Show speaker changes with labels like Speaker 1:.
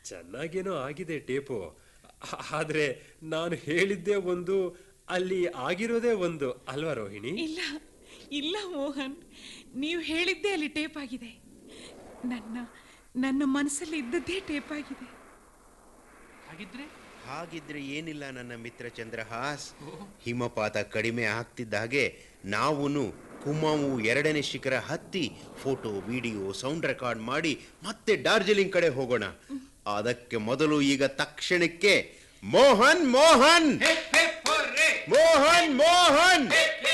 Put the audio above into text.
Speaker 1: ಚೆನ್ನಾಗೇನೋ ಆಗಿದೆ ಟೇಪು ಆ- ಆದ್ರೆ ನಾನು ಹೇಳಿದ್ದೇ ಒಂದು ಅಲ್ಲಿ ಆಗಿರೋದೇ ಒಂದು ಅಲ್ವಾ ರೋಹಿಣಿ
Speaker 2: ಇಲ್ಲ ಇಲ್ಲ ಮೋಹನ್ ನೀವು ಹೇಳಿದ್ದೇ ಅಲ್ಲಿ ಟೇಪ್ ಆಗಿದೆ ನನ್ನ ನನ್ನ ಮನಸ್ಸಲ್ಲಿ ಇದ್ದದ್ದೇ ಟೇಪ್ ಆಗಿದೆ
Speaker 3: ಹಾಗಿದ್ರೆ
Speaker 4: ಹಾಗಿದ್ರೆ ಏನಿಲ್ಲ ನನ್ನ ಮಿತ್ರ ಚಂದ್ರಹಾಸ್ ಹಿಮಪಾತ ಕಡಿಮೆ ಆಗ್ತಿದ್ದ ಹಾಗೆ ನಾವುನು ಕುಮಾವು ಎರಡನೇ ಶಿಖರ ಹತ್ತಿ ಫೋಟೋ ವಿಡಿಯೋ ಸೌಂಡ್ ರೆಕಾರ್ಡ್ ಮಾಡಿ ಮತ್ತೆ ಡಾರ್ಜಿಲಿಂಗ್ ಕಡೆ ಹೋಗೋಣ ಅದಕ್ಕೆ ಮೊದಲು ಈಗ ತಕ್ಷಣಕ್ಕೆ ಮೋಹನ್ ಮೋಹನ್ ಮೋಹನ್ ಮೋಹನ್